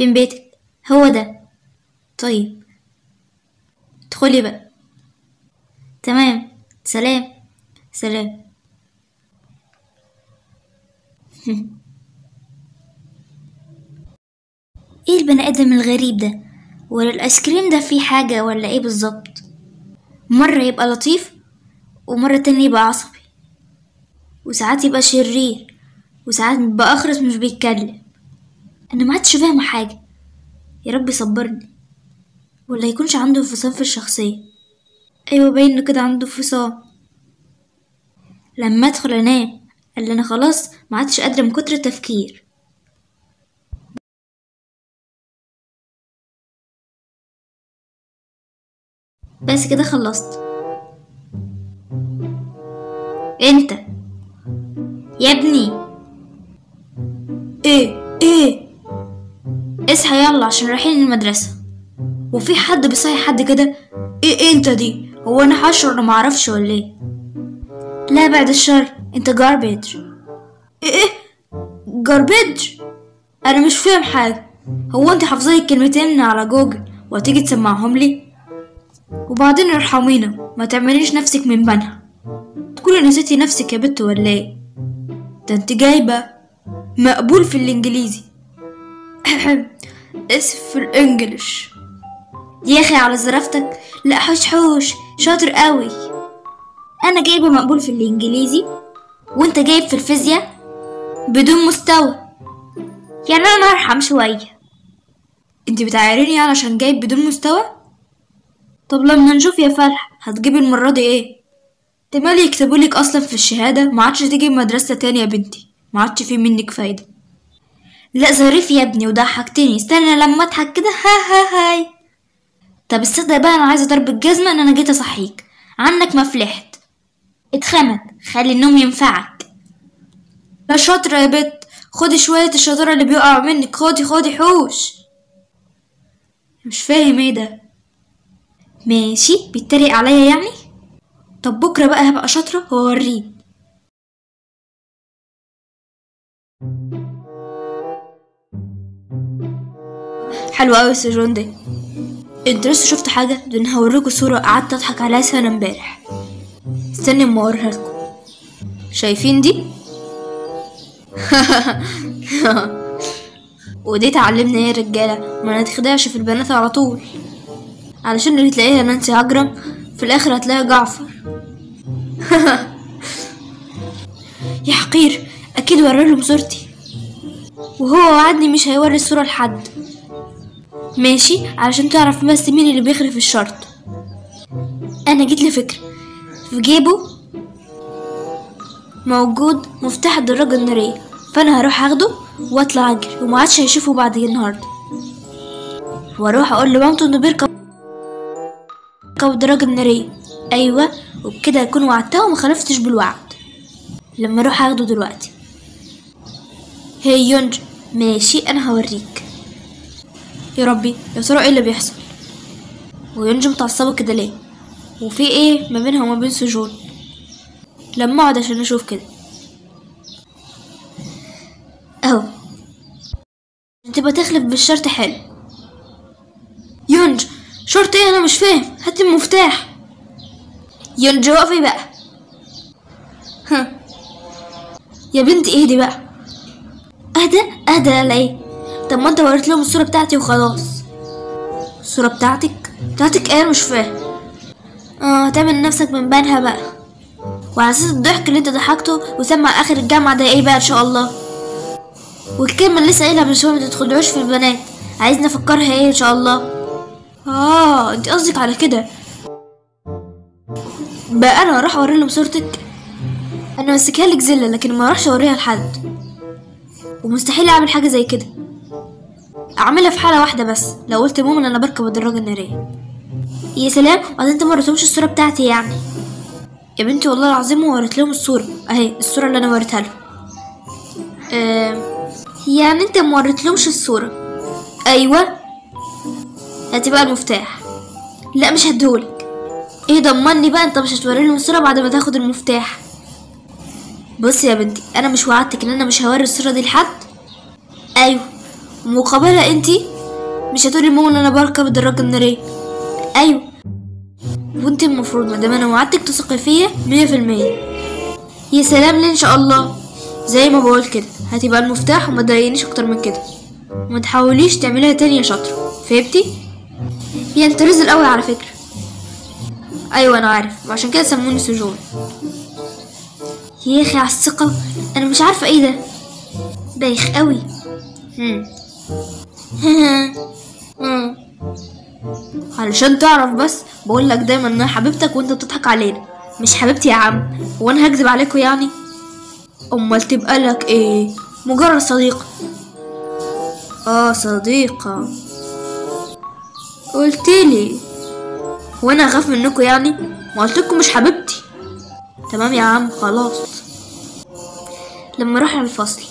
فين بيتك هو ده طيب ادخلي بقى تمام سلام سلام ايه البني ادم الغريب ده ولا الايس كريم ده فيه حاجه ولا ايه بالظبط مره يبقى لطيف ومره تانية يبقى عصبي وساعات يبقى شرير وساعات بيبقى اخرس مش بيتكلم انا ما عادش فاهمه حاجه يا رب يصبرني ولا يكونش عنده انفصام في الشخصيه ايوه باين انه كده عنده انفصام لما ادخل انام قال انا خلاص ما عادش قادره من كتر التفكير بس كده خلصت انت يا ابني ايه ايه اصحى يلا عشان رايحين المدرسة وفي حد بيصحي حد كده ايه إيه انت دي هو انا حشر انا معرفش ولا ايه لا بعد الشر انت جاربيج ايه ايه جاربيج انا مش فاهم حاجة هو انت حافظة الكلمتين من على جوجل وهتيجي تسمعهم لي وبعدين ارحمينا ما تعمليش نفسك من بنها تكوني نسيتي نفسك يا بت ولا ايه ده انت جايبة مقبول في الانجليزي اسف في الانجليش يا اخي على زرافتك لا حوش حوش شاطر قوي انا جايبة مقبول في الانجليزي وانت جايب في الفيزياء بدون مستوى يعني انا ارحم شوية انت بتعايريني يعني عشان جايب بدون مستوى طب لما نشوف يا فرح هتجيبي المرة دي ايه احتمال يكتبولك اصلا في الشهادة ما عادش تيجي مدرسة تاني يا بنتي ما عادش في منك فايدة لا ظريف يا ابني وضحكتني استنى لما اضحك كده ها ها هاي طب الصدق بقى انا عايزة ضرب الجزمة ان انا جيت اصحيك عنك ما فلحت اتخمد خلي النوم ينفعك لا شاطرة يا بت خدي شوية الشطارة اللي بيقع منك خدي خدي حوش مش فاهم ايه ده ماشي بيتريق عليا يعني طب بكرة بقى هبقى شاطرة وأوريه حلوة أوي السجون دي انت لسه شفت حاجة ده انا هوريكوا صورة قعدت اضحك عليها سنة امبارح استني اما اوريها لكم شايفين دي ودي تعلمنا ايه يا رجالة ما نتخدعش في البنات على طول علشان اللي تلاقيها نانسي عجرم في الاخر هتلاقيها جعفر يا حقير اكيد وريلهم صورتي وهو وعدني مش هيوري الصورة لحد ماشي علشان تعرف بس مين اللي بيخرف الشرط انا جيت لفكرة في جيبه موجود مفتاح الدراجة النارية فانا هروح اخده واطلع اجري وما عادش هيشوفه بعد النهارده واروح اقول لمامته انه بيركب بيركب الدراجة النارية ايوه وبكده اكون وعدتها وما خلفتش بالوعد لما اروح اخده دلوقتي هي يونج ماشي انا هوريك يا ربي يا ترى ايه اللي بيحصل ويونج متعصبة كده ليه وفي ايه ما بينها وما بين سجون لما اقعد عشان اشوف كده اهو تبقى تخلف بالشرط حلو يونج شرط ايه انا مش فاهم هات المفتاح يونج وقفي بقى ها يا بنتي اهدي بقى اهدى اهدى على ايه طب ما انت وريت لهم الصورة بتاعتي وخلاص الصورة بتاعتك بتاعتك ايه أنا مش فاهم اه تعمل نفسك من بانها بقى وعلى اساس الضحك اللي انت ضحكته وسمع اخر الجامعة ده ايه بقى ان شاء الله والكلمة اللي لسه قايلها من شوية ما تدخلوش في البنات عايزني افكرها ايه ان شاء الله اه انت قصدك على كده بقى انا اروح اوري لهم صورتك انا ماسكها لك زله لكن ما اروحش اوريها لحد ومستحيل اعمل حاجه زي كده اعملها في حاله واحده بس لو قلت لماما ان انا بركب الدراجه الناريه يا سلام وبعدين انت ما وريتهمش الصوره بتاعتي يعني يا بنتي والله العظيم ما وريت لهم الصوره اهي الصوره اللي انا وريتها لهم آه يعني انت ما وريتلهمش الصوره ايوه هاتي بقى المفتاح لا مش هديهولك ايه ضمني بقى انت مش هتوري لهم الصوره بعد ما تاخد المفتاح بصي يا بنتي انا مش وعدتك ان انا مش هوري الصوره دي لحد ايوه مقابلة انتي مش هتقولي ماما ان انا بركب الدراجة النارية ايوه وانت المفروض مادام انا وعدتك تثقي فيا مية في المية يا سلام ليه ان شاء الله زي ما بقول كده هتبقى المفتاح وما تضايقنيش اكتر من كده وما تحاوليش تعمليها تاني يا شاطرة فهمتي هي انت رزل قوي على فكرة ايوه انا عارف وعشان كده سموني سجون يا اخي على الثقة انا مش عارفة ايه ده بايخ قوي هم. هم. علشان تعرف بس بقول لك دايما ان انا حبيبتك وانت بتضحك علينا مش حبيبتي يا عم وانا هكذب عليكم يعني امال تبقى لك ايه مجرد صديقة اه صديقة قلتلي وانا اخاف منكم يعني ما قلتلكم مش حبيبتي تمام يا عم خلاص لما رحنا الفصل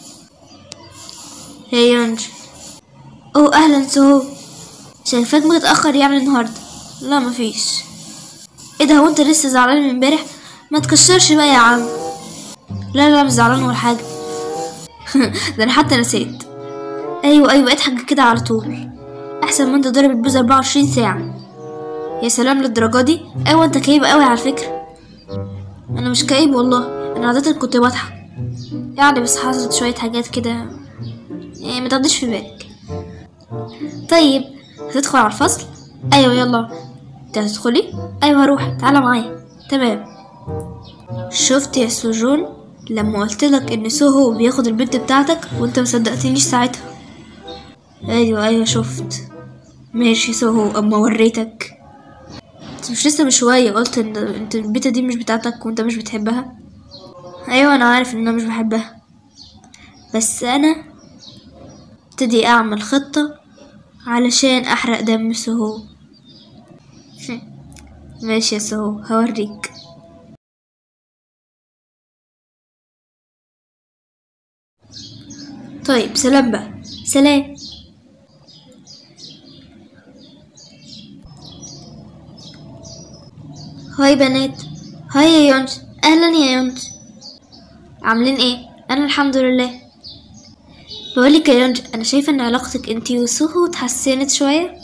هي يونج اوه اهلا سهو شايفاك متأخر يعني النهاردة لا مفيش ايه ده هو انت لسه زعلان من امبارح ما تكشرش بقى يا عم لا لا مش زعلان ولا حاجة ده انا حتى نسيت ايوه ايوه اضحك كده على طول احسن ما انت ضارب البوز 24 ساعة يا سلام للدرجة دي ايوه انت كئيب قوي على فكرة انا مش كئيب والله انا عادة كنت بضحك يعني بس حصلت شوية حاجات كده يعني ما تاخديش في بالك طيب هتدخل على الفصل ايوه يلا انت هتدخلي ايوه هروح تعالى معايا تمام شفت يا سجون لما قلت لك ان سوهو بياخد البنت بتاعتك وانت مصدقتنيش ساعتها ايوه ايوه شفت ماشي سوهو اما وريتك انت مش لسه من شويه قلت ان انت البيتا دي مش بتاعتك وانت مش بتحبها ايوه انا عارف ان انا مش بحبها بس انا ابتدي اعمل خطه علشان احرق دم سهو ماشي يا سهو هوريك طيب سلام بقى سلام هاي بنات هاي يا يونج اهلا يا يونج عاملين ايه انا الحمد لله بقولك يا يونج انا شايفه ان علاقتك انتي وسوهو اتحسنت شويه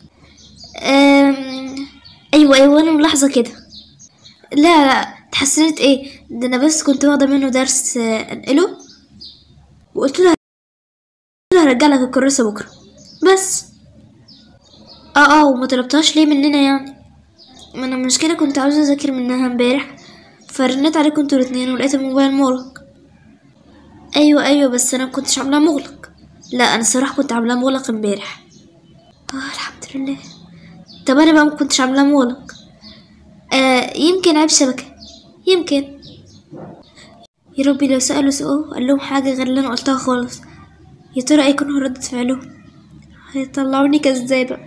أم... ايوه ايوه انا ملاحظه كده لا لا اتحسنت ايه ده انا بس كنت واخده منه درس آه، انقله وقلت له له هرجع لك الكراسة بكرة بس اه اه وما طلبتهاش ليه مننا يعني ما انا المشكلة كنت عاوزة اذاكر منها امبارح فرنيت عليكم انتوا الاتنين ولقيت الموبايل مغلق ايوه ايوه بس انا مكنتش عاملاه مغلق لا انا الصراحة كنت عاملاه مغلق امبارح اه الحمد لله طب انا بقى مكنتش عاملاه مغلق آه يمكن عيب شبكة يمكن يا ربي لو سألوا سؤال قال لهم حاجة غير اللي أنا قلتها خالص يا ترى ايه يكون ردة فعلهم هيطلعوني كذابة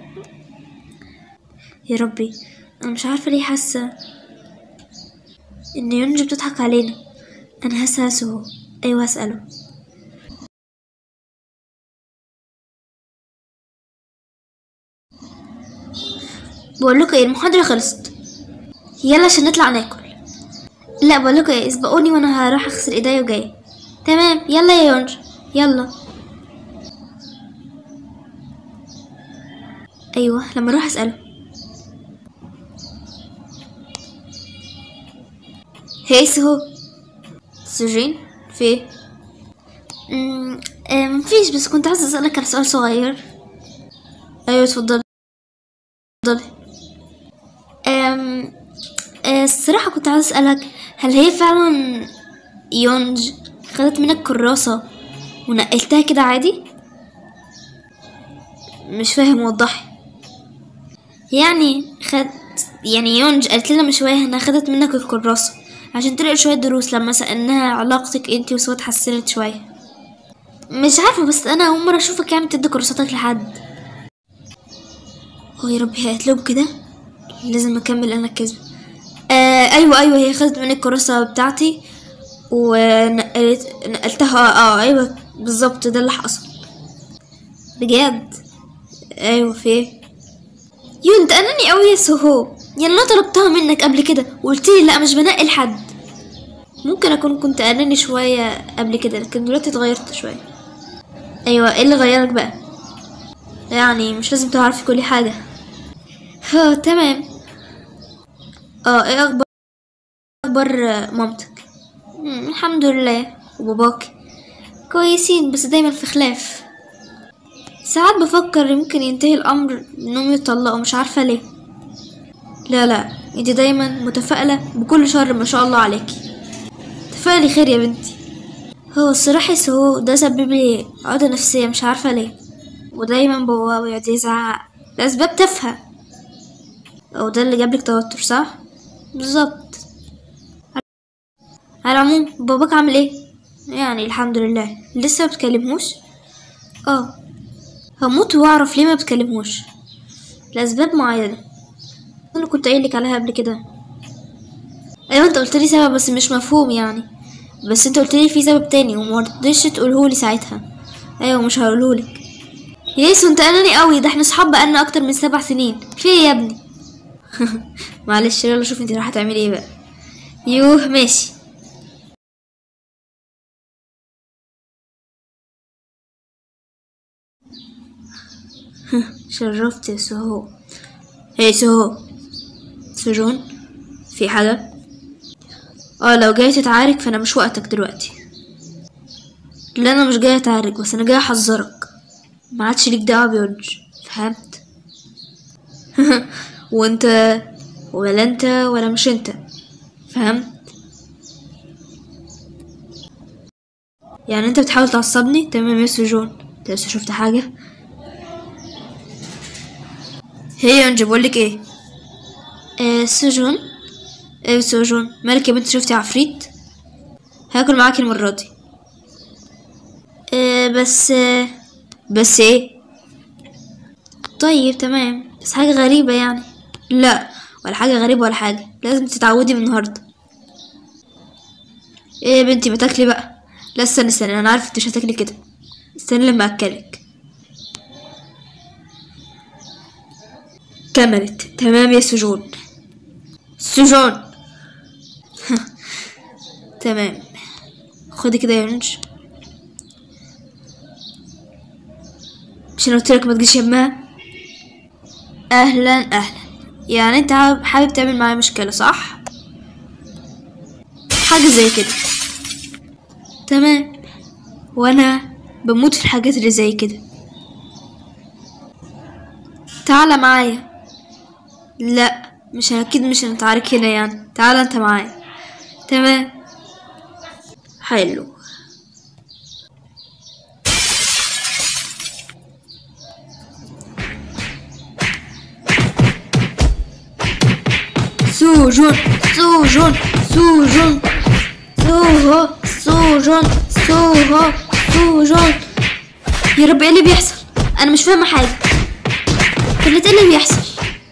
يا ربي أنا مش عارفة ليه حاسة إن يونج بتضحك علينا أنا هسأل سهو أيوة هسأله بقولكوا ايه المحاضرة خلصت يلا عشان نطلع ناكل لا بقولكوا ايه اسبقوني وانا هروح اغسل ايديا وجاي تمام يلا يا يونج يلا ايوه لما اروح اساله هي سهو سجين في ايه أمم، آه، مفيش بس كنت عايزة اسألك على سؤال صغير ايوه اتفضلي اتفضلي أم آه، الصراحة كنت عايزة اسألك هل هي فعلا يونج خدت منك كراسة ونقلتها كده عادي مش فاهم وضحي يعني خد يعني يونج قالت لنا من شوية انها خدت منك الكراسة عشان تلقي شوية دروس لما سألناها علاقتك انتي وسوى اتحسنت شوية مش عارفة بس انا اول مرة اشوفك يعني بتدي كورساتك لحد هو يا ربي هي قالت لهم كده لازم اكمل انا الكذب آه ايوه ايوه هي خدت مني الكراسة بتاعتي ونقلت نقلتها اه ايوه بالظبط ده اللي حصل بجد ايوه في ايه يو انت اناني قوي يا سهو يعني انا طلبتها منك قبل كده وقلت لي لا مش بنقي لحد ممكن اكون كنت اناني شويه قبل كده لكن دلوقتي اتغيرت شويه ايوه ايه اللي غيرك بقى يعني مش لازم تعرفي كل حاجة ها تمام اه ايه اخبار اخبار مامتك مم، الحمد لله وباباك كويسين بس دايما في خلاف ساعات بفكر يمكن ينتهي الامر انهم يتطلقوا مش عارفة ليه لا لا انت دايما متفائلة بكل شر ما شاء الله عليكي تفائلي خير يا بنتي هو الصراحة هو ده سبب لي عقدة نفسية مش عارفة ليه ودايما بابا بيقعد يزعق لأسباب تافهة أو ده اللي جابلك توتر صح؟ بالظبط على العموم باباك عامل ايه؟ يعني الحمد لله لسه ما بتكلمهوش؟ اه هموت واعرف ليه ما بتكلمهوش لأسباب معينة انا كنت قايلك عليها قبل كده ايوه انت قلت لي سبب بس مش مفهوم يعني بس انت قلت لي في سبب تاني وما رضيتش تقولهولي ساعتها ايوه مش هقولهولك ياسو انت اناني قوي ده احنا صحاب بقالنا اكتر من سبع سنين في ايه يا ابني معلش يلا شوف انت رايحه تعملي ايه بقى يوه ماشي شرفت يا سهو هي سهو سجون في حاجة اه لو جاي تتعارك فانا مش وقتك دلوقتي لا انا مش جاي اتعارك بس انا جاي احذرك ما عادش ليك دعوه بيونج فهمت وانت ولا انت ولا مش انت فهمت يعني انت بتحاول تعصبني تمام يا سجون انت لسه شفت حاجه هي يونج بقولك ايه آه سجون ايه سجون مالك يا بنت شفتي عفريت هاكل معاكي المره دي آه بس آه بس ايه طيب تمام بس حاجة غريبة يعني لا ولا حاجة غريبة ولا حاجة لازم تتعودي من النهاردة ايه يا بنتي ما تاكلي بقى لا استني استني انا عارفة انت مش هتاكلي كده استني لما اكلك كملت تمام يا سجون سجون تمام خدي كده يا يونج مش انا قلتلك ما تجيش يمها اهلا اهلا يعني انت حابب- حابب تعمل معايا مشكلة صح حاجة زي كده تمام وانا بموت في الحاجات اللي زي كده تعالى معايا لا مش اكيد مش هنتعارك هنا يعني تعالى انت معايا تمام حلو سجون سجون سجون سوهو سجون سوهو سجون يا رب ايه اللي بيحصل انا مش فاهمه حاجه قلت ايه اللي بيحصل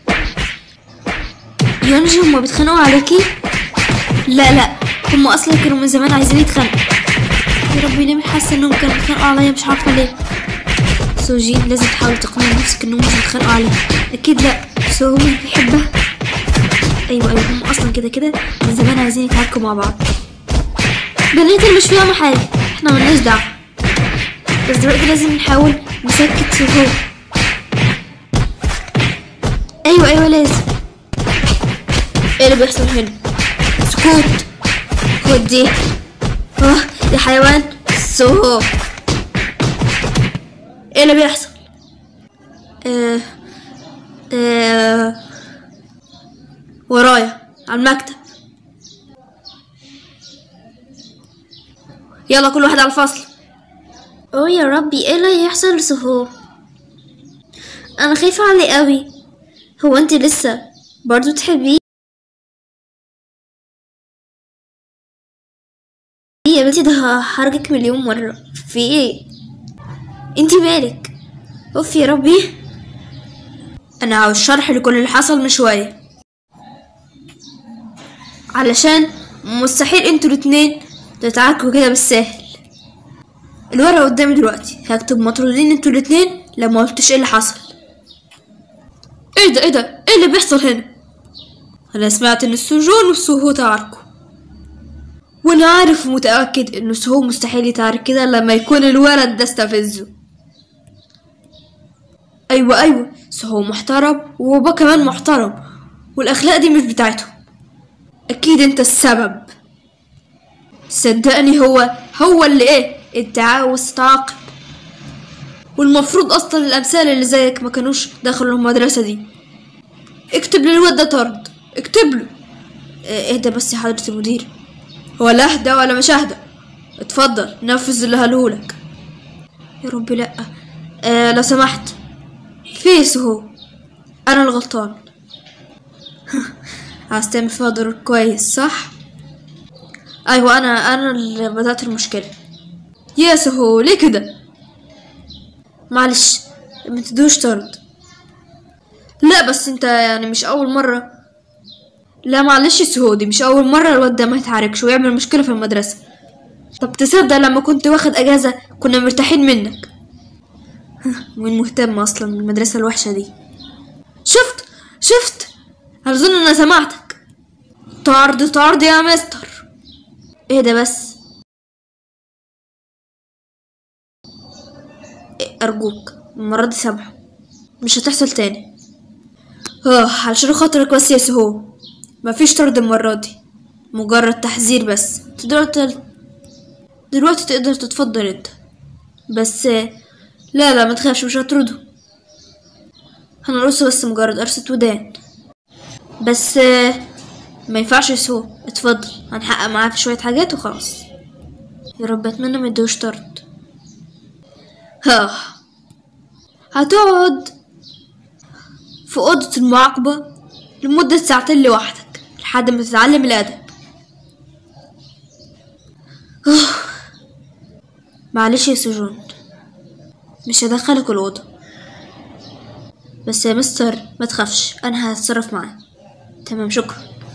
يونجي هما بيتخانقوا عليكي لا لا هما اصلا كانوا من زمان عايزين يتخانقوا يا ربي ليه حاسه انهم كانوا بيتخانقوا عليا مش عارفه ليه سوجين لازم تحاول تقنع نفسك انهم مش بيتخانقوا عليها اكيد لا سو هو مش بيحبها ايوه ايوه هم اصلا كده كده من زمان عايزين يتعاركوا مع بعض بنات اللي مش فاهمه حاجه احنا ملناش دعوه بس دلوقتي لازم نحاول نسكت سهو ايوه ايوه لازم ايه اللي بيحصل هنا سكوت خد دي اه يا حيوان سهو ايه اللي بيحصل آه آه ورايا على المكتب يلا كل واحد على الفصل اوه يا ربي ايه اللي هيحصل لسهو انا خايفة عليه قوي هو انت لسه برضو تحبيه يا بنتي ده هرجك مليون مرة في ايه انت مالك اوف يا ربي انا عاوز شرح لكل اللي حصل من شويه علشان مستحيل انتوا الاتنين تتعاركوا كده بالساهل الورقة قدامي دلوقتي هكتب مطرودين انتوا الاتنين لما قلتش ايه اللي حصل ايه ده ايه ده ايه اللي بيحصل هنا انا سمعت ان السجون والسهو تعاركوا وانا عارف ومتأكد ان السهو مستحيل يتعارك كده لما يكون الولد ده استفزه ايوه ايوه بس هو محترم وبابا كمان محترم والاخلاق دي مش بتاعته اكيد انت السبب صدقني هو هو اللي ايه انت عاوز تعاقب والمفروض اصلا الامثال اللي زيك ما كانوش دخلوا المدرسه دي اكتب للواد ده طرد اكتب له اه، اهدى بس يا حضره المدير ولا اهدى ولا مش اهدى اتفضل نفذ اللي هلهولك يا رب لا آه لو سمحت فيس هو انا الغلطان عايز تعمل فيها دور كويس صح ايوه انا انا اللي بدأت المشكلة يا سهو ليه كده معلش ما تدوش طرد لا بس انت يعني مش اول مرة لا معلش يا سهو دي مش اول مرة الواد ده ما يتعاركش ويعمل مشكلة في المدرسة طب تصدق لما كنت واخد اجازة كنا مرتاحين منك وين مهتم اصلا بالمدرسة الوحشة دي شفت شفت اظن انا سمعتك طرد طرد يا مستر ايه ده بس إيه ارجوك المرة دي سامحه مش هتحصل تاني اه علشان خاطرك بس يا سهو مفيش طرد المرة دي مجرد تحذير بس دلوقتي دلوقتي تقدر تتفضل انت بس لا لا ما تخافش مش هطرده هنرقصه بس مجرد قرصة ودان بس ما ينفعش يسوق اتفضل هنحقق معاه في شوية حاجات وخلاص يا رب اتمنى ما يدوش طرد ها هتقعد في أوضة المعاقبة لمدة ساعتين لوحدك لحد ما تتعلم الأدب معلش يا سجون مش هدخلك الأوضة بس يا مستر ما تخافش أنا هتصرف معاه تمام شكرا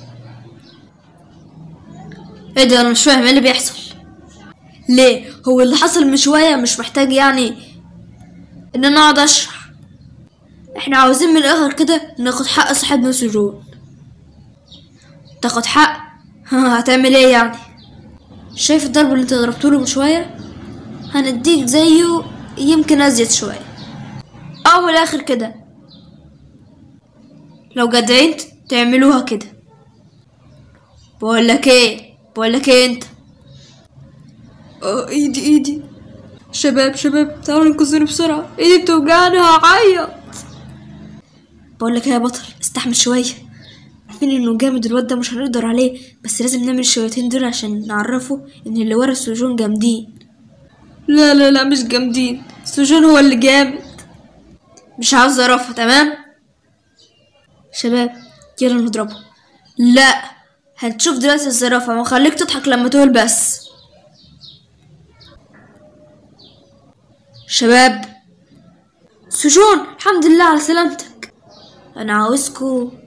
ايه ده انا مش فاهم ايه اللي بيحصل ليه هو اللي حصل من شويه مش محتاج يعني ان انا اقعد اشرح احنا عاوزين من الاخر كده ناخد حق صاحبنا سجون تاخد حق هتعمل ايه يعني شايف الضرب اللي انت ضربتوله من شويه هنديك زيه يمكن ازيد شويه او من الاخر كده لو جدعين تعملوها كده بقولك ايه بقولك ايه انت اه ايدي ايدي شباب شباب تعالوا انقذوني بسرعة ايدي بتوجعني هعيط بقولك ايه يا بطل استحمل شوية عارفين انه جامد الواد ده مش هنقدر عليه بس لازم نعمل الشويتين دول عشان نعرفه ان اللي ورا السجون جامدين لا لا لا مش جامدين السجون هو اللي جامد مش عاوز اعرفها تمام شباب يلا نضربه لا هتشوف دلوقتي الزرافة وخليك تضحك لما تقول بس شباب سجون الحمد لله على سلامتك انا عاوزكو